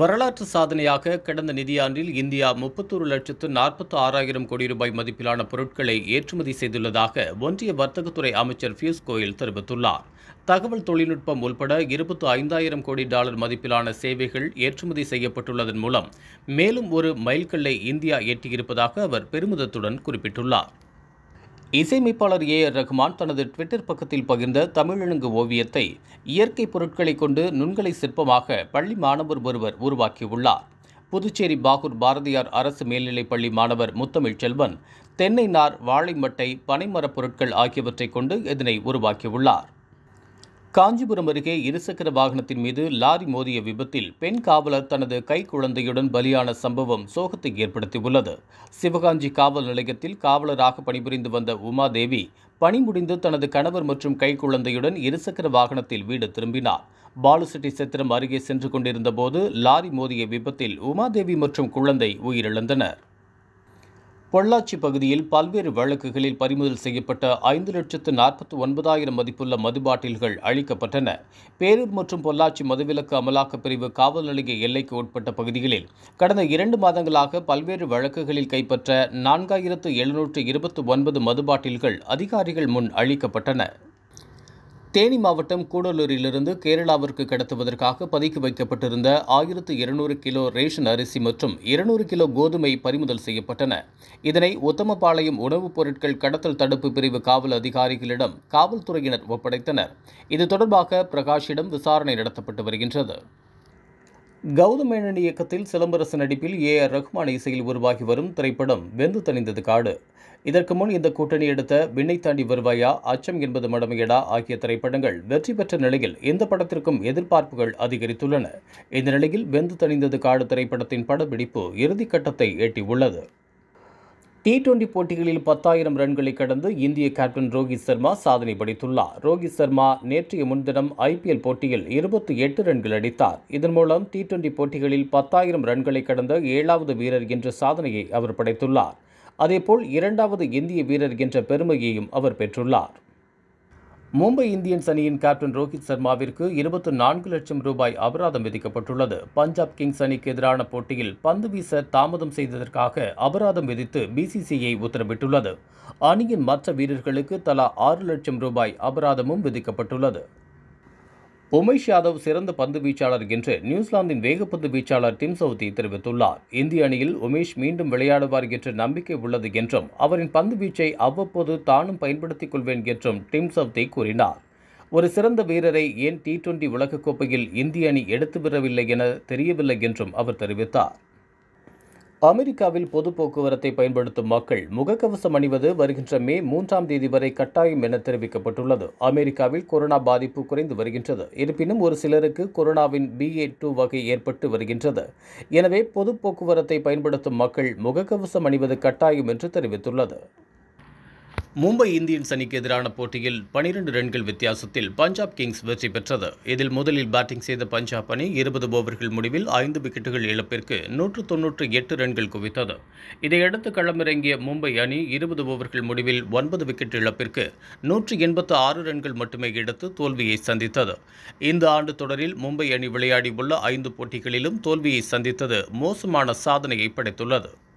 வரலாற்று சாதனையாக கடந்த நிதியாண்டில் இந்தியா முப்பத்தொரு லட்சத்து நாற்பத்தி ஆறாயிரம் கோடி ரூபாய் மதிப்பிலான பொருட்களை ஏற்றுமதி செய்துள்ளதாக ஒன்றிய வர்த்தகத்துறை அமைச்சர் பியூஷ் கோயல் தெரிவித்துள்ளார் தகவல் தொழில்நுட்பம் உள்பட இருபத்து ஐந்தாயிரம் கோடி டாலர் மதிப்பிலான சேவைகள் ஏற்றுமதி செய்யப்பட்டுள்ளதன் மூலம் மேலும் ஒரு மைல்கல்லை இந்தியா எட்டியிருப்பதாக அவர் பெருமிதத்துடன் குறிப்பிட்டுள்ளார் இசையமைப்பாளர் ஏ ஆர் ரஹ்மான் தனது ட்விட்டர் பக்கத்தில் பகிர்ந்த தமிழனுங்கு ஓவியத்தை இயற்கை பொருட்களை கொண்டு நுண்கலை சிற்பமாக பள்ளி மாணவர் ஒருவர் உருவாக்கியுள்ளார் புதுச்சேரி பாகூர் பாரதியார் அரசு மேல்நிலைப் பள்ளி மாணவர் முத்தமிழ் செல்வன் தென்னை நார் வாழை மட்டை பனைமரப் பொருட்கள் ஆகியவற்றைக் கொண்டு இதனை உருவாக்கியுள்ளார் காஞ்சிபுரம் அருகே இருசக்கர வாகனத்தின் மீது லாரி மோதிய விபத்தில் பெண் காவலர் தனது கைக்குழந்தையுடன் பலியான சம்பவம் சோகத்தை ஏற்படுத்தியுள்ளது சிவகாஞ்சி காவல் நிலையத்தில் காவலராக பணிபுரிந்து வந்த உமாதேவி பணி முடிந்து தனது கணவர் மற்றும் கைக்குழந்தையுடன் இருசக்கர வாகனத்தில் வீடு திரும்பினார் பாலுசிட்டி சத்திரம் அருகே சென்று கொண்டிருந்தபோது லாரி மோதிய விபத்தில் உமாதேவி மற்றும் குழந்தை உயிரிழந்தனர் பொள்ளாச்சி பகுதியில் பல்வேறு வழக்குகளில் பறிமுதல் செய்யப்பட்ட ஐந்து லட்சத்து நாற்பத்தி ஒன்பதாயிரம் மதிப்புள்ள மதுபாட்டில்கள் அளிக்கப்பட்டன பேரூர் மற்றும் பொள்ளாச்சி மதுவிலக்கு அமலாக்கப் பிரிவு காவல் நிலைய எல்லைக்கு உட்பட்ட பகுதிகளில் கடந்த இரண்டு மாதங்களாக பல்வேறு வழக்குகளில் கைப்பற்ற நான்காயிரத்து எழுநூற்று இருபத்தி ஒன்பது மதுபாட்டில்கள் அதிகாரிகள் முன் அளிக்கப்பட்டன தேனி மாவட்டம் கூடலூரிலிருந்து கேரளாவிற்கு கடத்துவதற்காக பதுக்கி வைக்கப்பட்டிருந்த ஆயிரத்து இருநூறு கிலோ ரேஷன் அரிசி மற்றும் இருநூறு கிலோ கோதுமை பறிமுதல் செய்யப்பட்டன இதனை உத்தமபாளையம் உணவுப் பொருட்கள் கடத்தல் தடுப்பு பிரிவு காவல் அதிகாரிகளிடம் காவல்துறையினர் ஒப்படைத்தனர் இது தொடர்பாக பிரகாஷிடம் விசாரணை நடத்தப்பட்டு வருகின்றது கௌதம் மேனன் இயக்கத்தில் சிலம்பரசன் நடிப்பில் ஏ ஆர் ரஹ்மான் இசையில் உருவாகி வரும் திரைப்படம் வெந்து தணிந்தது காடு இதற்கு முன் இந்த கூட்டணி எடுத்த விண்ணை தாண்டி வருவாயா அச்சம் என்பது மடமையடா ஆகிய திரைப்படங்கள் வெற்றி பெற்ற நிலையில் இந்த படத்திற்கும் எதிர்பார்ப்புகள் அதிகரித்துள்ளன இந்த நிலையில் வெந்து தணிந்தது காடு திரைப்படத்தின் படப்பிடிப்பு இறுதிக்கட்டத்தை எட்டியுள்ளது டி டுவெண்டி போட்டிகளில் பத்தாயிரம் ரன்களை கடந்து இந்திய கேப்டன் ரோஹித் சர்மா சாதனை படைத்துள்ளார் ரோஹித் சர்மா நேற்றைய முன்தினம் ஐபிஎல் போட்டியில் இருபத்தி எட்டு ரன்கள் அடித்தார் இதன் மூலம் டி டுவெண்டி போட்டிகளில் பத்தாயிரம் ரன்களை கடந்த ஏழாவது வீரர் என்ற சாதனையை அவர் படைத்துள்ளார் அதேபோல் இரண்டாவது இந்திய வீரர் என்ற பெருமையையும் அவர் பெற்றுள்ளார் மும்பை இந்தியன்ஸ் அணியின் கேப்டன் ரோஹித் சர்மாவிற்கு இருபத்தி நான்கு லட்சம் ரூபாய் அபராதம் விதிக்கப்பட்டுள்ளது பஞ்சாப் கிங்ஸ் அணிக்கு எதிரான போட்டியில் பந்து வீச தாமதம் செய்ததற்காக அபராதம் விதித்து பிசிசிஐ உத்தரவிட்டுள்ளது அணியின் மற்ற வீரர்களுக்கு தலா ஆறு லட்சம் ரூபாய் அபராதமும் விதிக்கப்பட்டுள்ளது உமேஷ் யாதவ் சிறந்த பந்து வீச்சாளர் என்று நியூசிலாந்தின் வேகப்பந்து வீச்சாளர் டிம் சவுதி தெரிவித்துள்ளார் இந்திய அணியில் உமேஷ் மீண்டும் விளையாடுவார் என்ற நம்பிக்கை உள்ளது என்றும் அவரின் பந்து வீச்சை அவ்வப்போது தானும் பயன்படுத்திக் கொள்வேன் என்றும் டிம் சவுதி கூறினார் ஒரு சிறந்த வீரரை ஏன் டி டுவெண்டி உலகக்கோப்பையில் இந்திய அணி எடுத்து வரவில்லை என தெரியவில்லை என்றும் அவர் தெரிவித்தார் அமெரிக்காவில் பொது போக்குவரத்தை பயன்படுத்தும் மக்கள் முகக்கவசம் அணிவது வருகின்ற மே மூன்றாம் தேதி வரை கட்டாயம் என தெரிவிக்கப்பட்டுள்ளது அமெரிக்காவில் கொரோனா பாதிப்பு குறைந்து வருகின்றது இருப்பினும் ஒரு சிலருக்கு கொரோனாவின் பிஏ டூ வகை ஏற்பட்டு வருகின்றது எனவே பொது போக்குவரத்தை பயன்படுத்தும் மக்கள் முகக்கவசம் அணிவது கட்டாயம் என்று தெரிவித்துள்ளது மும்பை இந்தியன்ஸ் அணிக்கு எதிரான போட்டியில் பனிரெண்டு ரன்கள் வித்தியாசத்தில் பஞ்சாப் கிங்ஸ் வெற்றி பெற்றது இதில் முதலில் பேட்டிங் செய்த பஞ்சாப் அணி இருபது ஓவர்கள் முடிவில் ஐந்து விக்கெட்டுகள் இழப்பிற்கு நூற்று தொன்னூற்று எட்டு ரன்கள் குவித்தது இதையடுத்து களமிறங்கிய மும்பை அணி இருபது ஓவர்கள் முடிவில் ஒன்பது விக்கெட் இழப்பிற்கு நூற்று எண்பத்து ஆறு ரன்கள் மட்டுமே எடுத்து தோல்வியை சந்தித்தது இந்த ஆண்டு தொடரில் மும்பை அணி விளையாடியுள்ள ஐந்து போட்டிகளிலும் தோல்வியை சந்தித்தது மோசமான சாதனையை படைத்துள்ளது